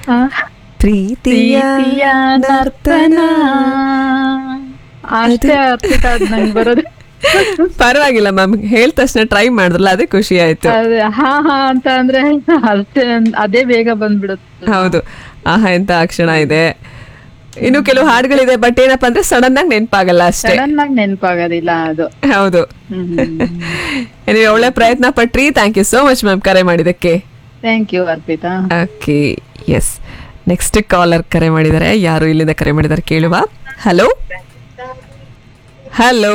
ಆ, ಪ್ರೀತಿಯ ಪ್ರೀತಿಯ ನರ್ತನ ಅಷ್ಟೇ ಅರ್ಥ ಅದ್ ನಂಗೆ ಬರೋದು ಪರವಾಗಿಲ್ಲ ಮ್ಯಾಮ್ ಹೇಳಿದ ತಕ್ಷಣ ಟ್ರೈ ಮಾಡಿದ್ರಲ್ಲ ಅದೇ ಖುಷಿ ಆಯ್ತು ಅದೇ ಹಾ ಹಾ ಅಂತ ಅಂದ್ರೆ ಅಷ್ಟೇ ಅದೇ ಬೇಗ ಬಂದ್ಬಿಡುತ್ತೆ ಹೌದು ಆಹಾ ಎಂತ ಅಕ್ಷಣ ಇದೆ ಇನ್ನು ಕೆಲವು ಹಾಡುಗಳಿದೆ ಬಟ್ ಏನಪ್ಪಾ ಅಂದ್ರೆ ಸಡನ್ ಆಗಿ ನೆನಪಾಗಲ್ಲ ಅಷ್ಟೇ ಸಡನ್ ಆಗಿ ನೆನಪಾಗೋದಿಲ್ಲ ಅದು ಹೌದು ನೀವು ಒಳ್ಳೆ ಪ್ರಯತ್ನ ಪಟ್ರಿ thank you so much ma'am ಕರೆ ಮಾಡಿದಕ್ಕೆ thank you Arpita okay yes next caller ಕರೆ ಮಾಡಿದ್ದಾರೆ ಯಾರು ಇಲ್ಲಿಂದ ಕರೆ ಮಾಡಿದ್ದಾರೆ ಕೇಳುವ hello hello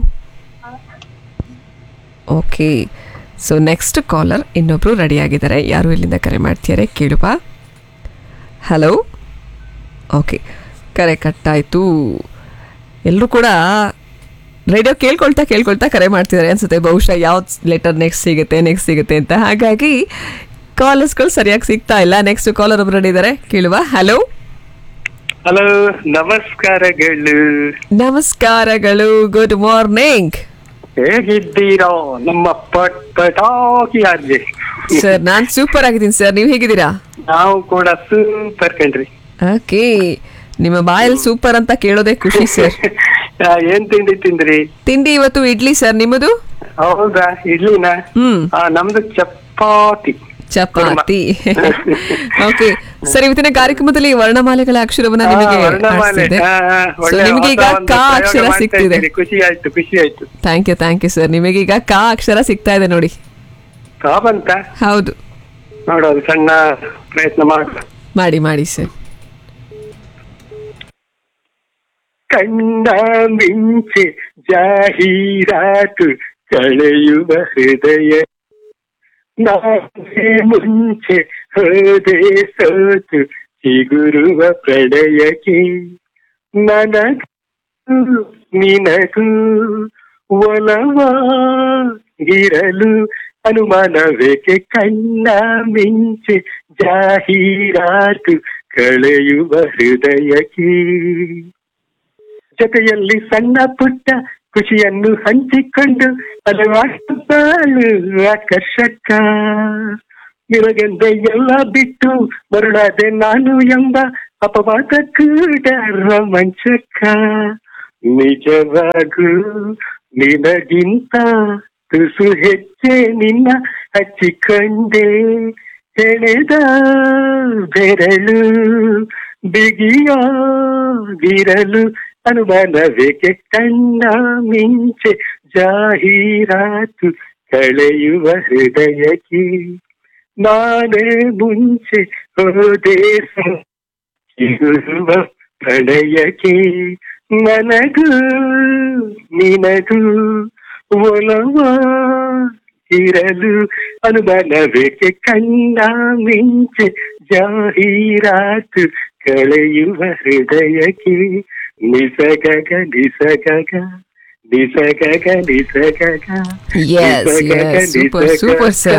okay so next caller ಇನ್ನೊಬ್ರು ರೆಡಿ ಆಗಿದ್ದಾರೆ ಯಾರು ಇಲ್ಲಿಂದ ಕರೆ ಮಾಡ್ತಿದ್ದಾರೆ ಕೇಳುವ ಹಲೋ ಓಕೆ ಕರೆ ಕಟ್ಟಾಯಿತು ಎಲ್ಲರೂ ಕೂಡ ರೇಡಿಯೋ ಕೇಳ್ಕೊಳ್ತಾ ಕೇಳ್ಕೊಳ್ತಾ ಕರೆ ಮಾಡ್ತಿದ್ದಾರೆ ಅನ್ಸುತ್ತೆ ಬಹುಶಃ ಯಾವ್ದು ಲೆಟರ್ ನೆಕ್ಸ್ಟ್ ಸಿಗುತ್ತೆ ನೆಕ್ಸ್ಟ್ ಸಿಗುತ್ತೆ ಅಂತ ಹಾಗಾಗಿ ಕಾಲರ್ಸ್ಗಳು ಸರಿಯಾಗಿ ಸಿಗ್ತಾ ಇಲ್ಲ ನೆಕ್ಸ್ಟ್ ಕಾಲರ್ ಒಬ್ರು ರೆಡಿ ಇದ್ದಾರೆ ಕೇಳುವ ಹಲೋ ಹಲೋ ನಮಸ್ಕಾರಗಳು ನಮಸ್ಕಾರಗಳು ಗುಡ್ ಮಾರ್ನಿಂಗ್ ಹೇಗಿದ್ದೀರಾ ನಮ್ಮ ಪಟ್ ಪಟಾಕಿ ಆರ್ಜೆ ಸರ್ ನಾನ್ ಸೂಪರ್ ಆಗಿದ್ದೀನಿ ಸರ್ ನೀವು ಹೇಗಿದ್ದೀರಾ ನಾವು ಕೂಡ ಸೂಪರ್ ಕಣ್ರಿ ಓಕೆ ನಿಮ್ಮ ಬಾಯಲ್ಲಿ ಸೂಪರ್ ಅಂತ ಕೇಳೋದೇ ಖುಷಿ ಸರ್ ಆ, ಏನ್ ತಿಂಡಿ ತಿಂದ್ರಿ ತಿಂಡಿ ಇವತ್ತು ಇಡ್ಲಿ ಸರ್ ನಿಮ್ಮದು ಹೌದಾ ಇಡ್ಲಿನ ಹ್ಮ್ ಆ, ನಮ್ದು ಚಪಾತಿ ಚಪಾತಿ ಓಕೆ ಸರ್ ಇವತ್ತಿನ ಕಾರ್ಯಕ್ರಮದಲ್ಲಿ ವರ್ಣಮಾಲೆಗಳ ಅಕ್ಷರವನ್ನ ಆ, ನಿಮಗೆ ವರ್ಣಮಾಲೆ ಆಡ್ಸಿದೆ. ಆ, ಆ, So, ಒಳ್ಳೆ ನಿಮಗೆ ಈಗ ಹೊಸ ಒಂದು ಕ ಪ್ರಯೋಗ ಅಕ್ಷರ ಮಾಡ್ತಾ ಸಿಗ್ತಿದೆ ಇದ್ದೀರಿ. ಖುಷಿ ಆಯ್ತು ಖುಷಿ ಆಯ್ತು thank you thank you sir ನಿಮಗೆ ಈಗ ಕ ಅಕ್ಷರ ಸಿಗ್ತಾ ಇದೆ ನೋಡಿ ಕಾ ಬಂತ ಹೌದು ನೋಡೋದು ಸಣ್ಣ ಪ್ರಯತ್ನ ಮಾಡ ಮಾಡಿ ಮಾಡಿ ಸರ್ ಕಣ್ಣ ಮಿಂಚೆ ಜಾಹೀರಾತು ಕಳೆಯುವ ಹೃದಯ ನಾನೇ ಮುಂಚೆ ಹೋದೆ ಸೋತು ಚಿಗುರುವ ಪ್ರಳಯಕ್ಕೆ ನನಗೂ ನಿನಗೂ ಒಲವಾಗಿರಲು ಅನುಮಾನವೇಕೆ ಕಣ್ಣ ಮಿಂಚೆ ಜಾಹೀರಾತು ಕಳೆಯುವ ಹೃದಯಕ್ಕೆ ಜೊತೆಯಲ್ಲಿ ಸಣ್ಣ ಪುಟ್ಟ ಖುಷಿಯನ್ನು ಹಂಚಿಕೊಂಡು ಹಲವಾರು ಬಾಳು ಆಕರ್ಷಕ ನಿನಗೆಂದೆ ಎಲ್ಲ ಬಿಟ್ಟು ಮರುಳಾದೆ ನಾನು ಎಂಬ ಅಪವಾದ ಕೂಡ ರೋಮಾಂಚಕ ನಿಜವಾಗೂ ನಿನಗಿಂತ ತುಸು ಹೆಚ್ಚೆ ನಿನ್ನ ಹಚ್ಚಿಕೊಂಡೆ ಸೆಳೆದ ಬೆರಳು ಬಿಗಿಯಾಗಿರಲು ಅನುಮಾನವೇಕೆ ಕಣ್ಣ ಮಿಂಚೆ ಜಾಹೀರಾತು ಕಳೆಯುವ ಹೃದಯಕ್ಕೆ ನಾನೇ ಮುಂಚೆ ಹೋದೆ ಸಿಗುವ ಪ್ರಣಯಕ್ಕೆ ನನಗೂ ನಿನಗೂ ಒಲವ ಇರಲು ಅನುಮಾನವೇಕೆ ಕಣ್ಣ ಮಿಂಚೆ ಜಾಹೀರಾತು ಕಳೆಯುವ ಹೃದಯಕ್ಕೆ ನಿಸಗಗ ನಿಸಗಗ ನಿಸಗಗ ನಿಸಗಗ Yes, yes, super, super, sir.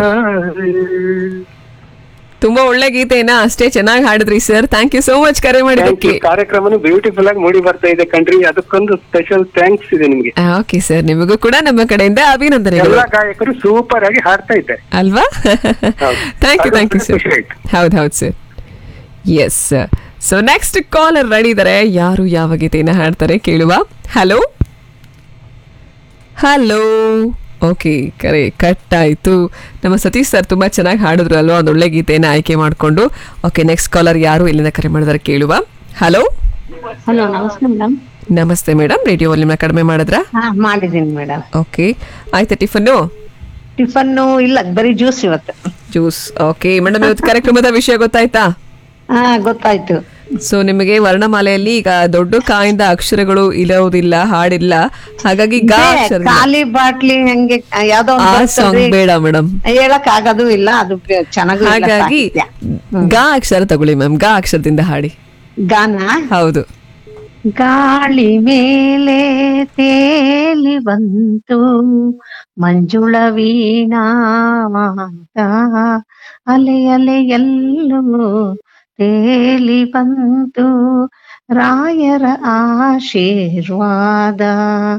ತುಂಬಾ ಒಳ್ಳೆ ಗೀತೆನ ಅಷ್ಟೇ ಚೆನ್ನಾಗಿ ಹಾಡಿದ್ರಿ sir thank you so much ಕರೆ ಮಾಡಿದ್ದಕ್ಕೆ ಕಾರ್ಯಕ್ರಮನು ಬ್ಯೂಟಿಫುಲ್ ಆಗಿ ಮೂಡಿ ಬರ್ತಾ ಇದೆ ಕಣ್ರಿ ಅದಕ್ಕೊಂದು ಸ್ಪೆಷಲ್ ಥ್ಯಾಂಕ್ಸ್ ಇದೆ ನಿಮ್ಗೆ ಓಕೆ ಸರ್ ನಿಮಗೂ ಕೂಡ ನಮ್ಮ ಕಡೆಯಿಂದ ಅಭಿನಂದನೆಗಳು ಎಲ್ಲಾ ಗಾಯಕರು ಸೂಪರ್ ಆಗಿ ಹಾಡ್ತಾ ಇದ್ದಾರೆ ಅಲ್ವಾ ಹೌದು. ಥ್ಯಾಂಕ್ ಯು ಥ್ಯಾಂಕ್ ಯು ಅದೊಂದು ಸರ್ ಖುಷಿ ಆಯ್ತು. ಹೌದು ಹೌದು sir yes so next caller ready ಇದ್ದಾರೆ ಯಾರು ಯಾವ ಗೀತೆಯನ್ನು ಹಾಡ್ತಾರೆ ಕೇಳುವ ಹಲೋ ಹಲೋ ಓಕೆ ಕರೆ ಕಟ್ ಆಯಿತು ನಮ್ಮ ಸತೀಶ್ ಸರ್ ತುಂಬ ಚೆನ್ನಾಗಿ ಹಾಡಿದ್ರು ಅಲ್ವಾ ಒಂದು ಒಳ್ಳೆ ಗೀತೆಯನ್ನು ಆಯ್ಕೆ ಮಾಡಿಕೊಂಡು ಓಕೆ ನೆಕ್ಸ್ಟ್ ಕಾಲರ್ ಯಾರು ಇಲ್ಲಿಂದ ಕರೆ ಮಾಡಿದಾರೆ ಕೇಳುವ ಹಲೋ ಹಲೋ ನಮಸ್ತೆ ಮೇಡಮ್ ನಮಸ್ತೆ ಮೇಡಮ್ ರೇಡಿಯೋ ವಾಲ್ಯೂಮ್ನ ಕಡಿಮೆ ಮಾಡಿದ್ರಾ ಹಾ ಮಾಡಿದ್ದೀನಿ ಮೇಡಮ್ ಓಕೆ ಆಯ್ತಾ ಟಿಫನ್ನು ಟಿಫನ್ನು ಇಲ್ಲ ಬರೀ ಜ್ಯೂಸ್ ಇವತ್ತು ಜ್ಯೂಸ್ ಓಕೆ ಮೇಡಮ್ ಇವತ್ತು ಕಾರ್ಯಕ್ರಮದ ವಿಷಯ ಗೊತ್ತಾಯ್ತಾ ಹಾ ಗೊತ್ತಾಯ್ತು ಸೊ ನಿಮಗೆ ವರ್ಣಮಾಲೆಯಲ್ಲಿ ಈಗ ದೊಡ್ಡ ಕಾಯಿಂದ ಅಕ್ಷರಗಳು ಇರೋದಿಲ್ಲ ಹಾಡಿಲ್ಲ ಹಾಗಾಗಿ ಗಾ ಇದೆ, ಅಕ್ಷರ ಖಾಲಿ ಬಾಟ್ಲಿ ಹಂಗೆ ಯಾವ್ದೋ ಆ ಒಂದು ಸಾಂಗ್ ಬೇಡ ಮೇಡಮ್ ಹೇಳಕ್ ಆಗೋದು ಇಲ್ಲ ಅದು ಚೆನ್ನಾಗೂ ಇಲ್ಲ ಹಾಗಾಗಿ ಸಾಹಿತ್ಯ. ಗಾ ಅಕ್ಷರ ತಗೊಳ್ಳಿ ಮ್ಯಾಮ್ ಗಾ ಅಕ್ಷರದಿಂದ ಹಾಡಿ ಗಾನ ಹೌದು ಗಾಳಿ ಮೇಲೆ ತೇಲಿ ಬಂತು ಮಂಜುಳ ವೀಣಾ ಮಾತ ಅಲೆ ಅಲೆ ಎಲ್ಲೂ ತೇಲಿ ಬಂತು ರಾಯರ ಆಶೀರ್ವಾದ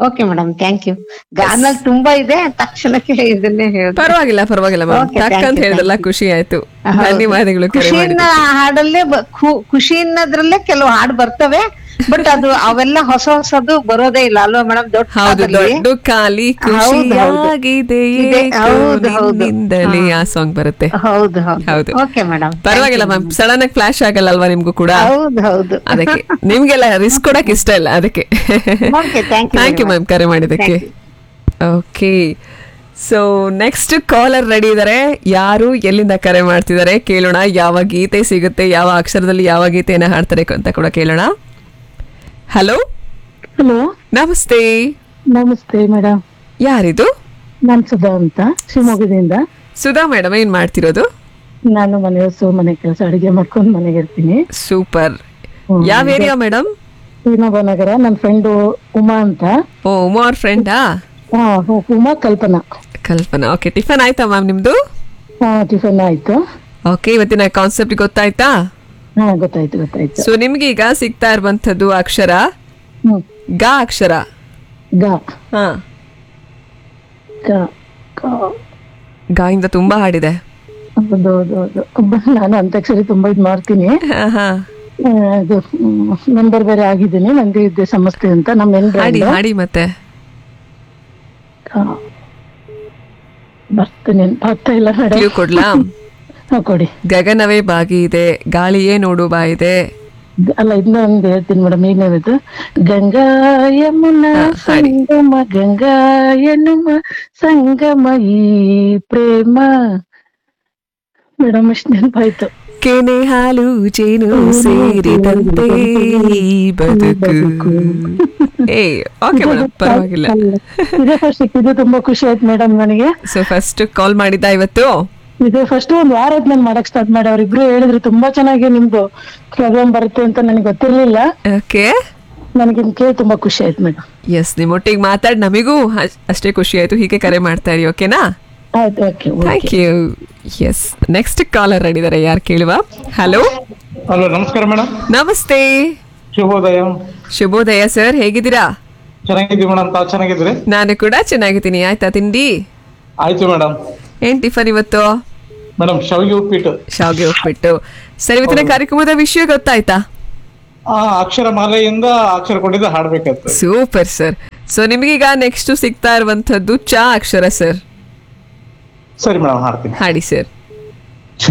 ಓಕೆ ಮೇಡಮ್ ಥ್ಯಾಂಕ್ ಯು ಗಾನಲ್ಲಿ ತುಂಬಾ ಇದೆ ತಕ್ಷಣಕ್ಕೆ ಇದನ್ನೇ ಹೇಳ್ದೆ ಪರವಾಗಿಲ್ಲ ಪರವಾಗಿಲ್ಲ ಮ್ಯಾಮ್ Okay, ಟಕ್ thank ಅಂತ you, ಹೇಳಿದ್ರಲ್ಲ thank you. ಖುಷಿ ಆಯ್ತು ಹೌದು. ಧನ್ಯವಾದಗಳು ಕರೆ ಖುಷಿಯಿಂದ ಮಾಡಿದ್ದಕ್ಕೆ. ಹಾಡಲ್ಲೇ ಬ- ಖು- ಖುಷಿ ಅನ್ನೋದ್ರಲ್ಲೇ ಕೆಲವು ಹಾಡು ಬರ್ತವೆ ಬಟ್ ಅದು ಅವೆಲ್ಲ ಹೊಸ ಹೊಸದು ಬರೋದೇ ಇಲ್ಲ ಅಲ್ವಾ ಮೇಡಮ್ ದೊಡ್ಡ ಹೌದು ಹಾಡಲ್ಲಿ? ದೊಡ್ಡ ಖಾಲಿ ಹೌದು, ಹೌದು. ಖುಷಿಯಾಗಿದೆ ಇದೆ, ಏಕೋ ಹೌದು, ಹೌದು. ನಿನ್ನಿಂದಲೇ ಆ ಸಾಂಗ್ ಬರುತ್ತೆ ಹೌದು ಹೌದು ಹೌದು. ಓಕೆ ಮೇಡಮ್ ಪರವಾಗಿಲ್ಲ ಮ್ಯಾಮ್ ಸಡನ್ ಆಗಿ ಫ್ಲಾಶ್ ಆಗಲ್ಲ ಅಲ್ವಾ ನಿಮ್ಗೂ ಕೂಡ ಹೌದು ಹೌದು ಅದಕ್ಕೆ ನಿಮ್ಗೆಲ್ಲ ರಿಸ್ಕ್ ಕೊಡಕ್ ಇಷ್ಟ ಇಲ್ಲ ಅದಕ್ಕೆ Okay, thank you thank you very ma'am ಕರೆ ಮಾಡಿದ್ದಕ್ಕೆ Thank okay so next caller ready ಇದಾರೆ ಯಾರು ಎಲ್ಲಿಂದ ಕರೆ ಮಾಡ್ತಿದ್ದಾರೆ ಕೇಳೋಣ ಯಾವ ಗೀತೆ ಸಿಗುತ್ತೆ ಯಾವ ಅಕ್ಷರದಲ್ಲಿ ಯಾವ ಗೀತೆಯನ್ನ ಹಾಡ್ತಾರೆ ಅಂತ ಕೂಡ ಕೇಳೋಣ ಹಲೋ ಹಲೋ ನಮಸ್ತೆ ನಮಸ್ತೆ ಮೇಡಮ್ ಯಾರಿದು ನಾನ್ ಸುಧಾ ಅಂತ ಶಿವಮೊಗ್ಗದಿಂದ ಸುಧಾ ಮೇಡಮ್ ಏನ್ ಮಾಡ್ತಿರೋದು ನಾನು ಮನೆ ಹೊಸ ಮನೆ ಕೆಲಸ ಅಡಿಗೆ ಮಾಡ್ಕೊಂಡು ಮನೆಗೆ ಇರ್ತೀನಿ ಸೂಪರ್ ಹ್ಮ್. ಯಾವ ಏರಿಯಾ ಮೇಡಮ್ ಶ್ರೀನಗರ ನಗರ ನನ್ನ ಫ್ರೆಂಡು ಉಮಾ ಅಂತ ಓ ಉಮಾ ಅವ್ರ ಫ್ರೆಂಡಾ ಹಾ ಹು- ಉಮಾ ಕಲ್ಪನಾ ಕಲ್ಪನಾ ಓಕೆ ಟಿಫನ್ ಆಯ್ತಾ ಮ್ಯಾಮ್ ನಿಮ್ದು ಹಾ ಟಿಫನ್ ಆಯ್ತು ಓಕೆ ಇವತ್ತಿನ ಕಾನ್ಸೆಪ್ಟ್ ಗೊತ್ತಾಯ್ತಾ ಹಾ ಗೊತ್ತಾಯ್ತು ಗೊತ್ತಾಯ್ತು ಸೊ ನಿಮ್ಗೆ ಈಗ ಸಿಗ್ತಾ ಇರುವಂತದ್ದು ಅಕ್ಷರ ಹ್ಮ್ ಗ ಅಕ್ಷರ ಗ ಹಾ ಗ ಗ ಗ ಇಂದ ತುಂಬಾ ಹಾಡಿದೆ ಹೌದು ಹೌದು ಹೌದು ಬ- ನಾನು ಅಂತ್ಯಾಕ್ಷರಿ ತುಂಬಾ ಇದ್ ಮಾಡ್ತೀನಿ ಹಾ, ಹಾ. ಆ, ಇದು ಮೆಂಬರ್ ಬೇರೆ ಆಗಿದ್ದೀನಿ ನಂದಿ ವಿದ್ಯೆ ಸಂಸ್ಥೆ ಅಂತ ನಮ್ಮ ಎನ್ ಹಾಡಿ ಹಾಡಿ ಮತ್ತೆ ಬರ್ತೀನಿ ಬರ್ತಾ ಇಲ್ಲ ಕ್ಲೂ ಮೇಡಮ್ ಕೊಡ್ಲಾ ಕೊಡಿ ಗಗನವೇ ಬಾಗಿ ಇದೆ ಗಾಳಿಯೇ ನೋಡು ಬಾ ಇದೆ ಅಲ್ಲ ಇದನ್ನ ಒಂದು ಹೇಳ್ತೀನಿ ಮೇಡಮ್ ಏನೇನದು ಗಂಗಾ ಯಮುನಾ ಹಾ, ಹಾಡಿ. ಸಂಗಮ ಗಂಗಾ ಯನುಮ ಸಂಗಮ ಈ ಪ್ರೇಮ ಮೇಡಮ್ ಇಷ್ಟು ನೆನಪಾಯ್ತು ಕೆನೆ ಹಾಲು ಜೇನು ಸೇರಿದಂತೆ ಈ ಬದುಕು ಏ ಓಕೆ ಮೇಡಮ್ ಪರವಾಗಿಲ್ಲ ಇದೇ ಫಸ್ಟ್ ಸಿಕ್ಕಿದ್ದು ತುಂಬಾ ಖುಷಿ ಆಯ್ತು ಮೇಡಮ್ ನನಗೆ ಸೊ ಫಸ್ಟ್ ಕಾಲ್ ಮಾಡಿದ್ದ ಇವತ್ತು ಇದೇ ಫಸ್ಟ್ ಒಂದ್ ವಾರ ಆಯ್ತು ನಾನು ಮಾಡಕ್ ಸ್ಟಾರ್ಟ್ ಮಾಡಿ ಅವ್ರಿಬ್ರು ಹೇಳಿದ್ರು ತುಂಬಾ ಚೆನ್ನಾಗಿ ನಿಮ್ದು ಪ್ರೋಗ್ರಾಮ್ ಬರುತ್ತೆ ಅಂತ ನನಗೆ ಗೊತ್ತಿರ್ಲಿಲ್ಲ ಓಕೆ ನನಗೆ ಇದ್ ಕೇಳಿ ತುಂಬಾ ಖುಷಿ ಆಯ್ತು ಮೇಡಮ್ ಎಸ್ ನಿಮ್ಮೊಟ್ಟಿಗೆ ಮಾತಾಡಿ ನಮಿಗೂ ಅಷ್- ಅಷ್ಟೇ ಖುಷಿ ಆಯ್ತು ಹೀಗೆ ಕರೆ ಮಾಡ್ತಾ ಇರಿ ಓಕೆನಾ ಆಯ್ತು okay thank you yes next caller ಇದ್ದಾರೆ ಯಾರು ಕೇಳುವ ಹಲೋ ಹಲೋ ನಮಸ್ಕಾರ ಮೇಡಮ್ ನಮಸ್ತೆ ಶುಭೋದಯ ಶುಭೋದಯ ಸರ್ ಹೇಗಿದ್ದೀರಾ ಚೆನ್ನಾಗಿದ್ದೀವಿ ಮೇಡಮ್ ತಾವು ಚೆನ್ನಾಗಿದ್ದೀರಿ ನಾನು ಕೂಡ ಚೆನ್ನಾಗಿದ್ದೀನಿ ಆಯ್ತಾ ತಿಂಡಿ ಆಯ್ತು ಮೇಡಮ್ ಏನ್ ಟಿಫನ್ ಇವತ್ತು ಮೇಡಮ್ ಶಾವಿಗೆ ಉಪ್ಪಿಟ್ಟು ಶಾವ್ಗೆ ಹೋಗ್ಬಿಟ್ಟು ಸರ್ ಇವತ್ತಿನ ಕಾರ್ಯಕ್ರಮದ ವಿಷಯ ಗೊತ್ತಾಯ್ತಾ ಆ ಅಕ್ಷರ ಮಾಲೆಯಿಂದ ಅಕ್ಷರ ಕೊಟ್ಟಿದ್ದು ಹಾಡ್ಬೇಕಂತ ಸೂಪರ್ ಸರ್ ಸೊ ನಿಮಗೀಗ ನೆಕ್ಸ್ಟ್ ಸಿಗ್ತಾ ಇರುವಂತದ್ದು ಚ ಅಕ್ಷರ ಸರ್ ಸರಿ ಮೇಡಮ್ ಹಾಡ್ತೀನಿ ಹಾಡಿ ಸರ್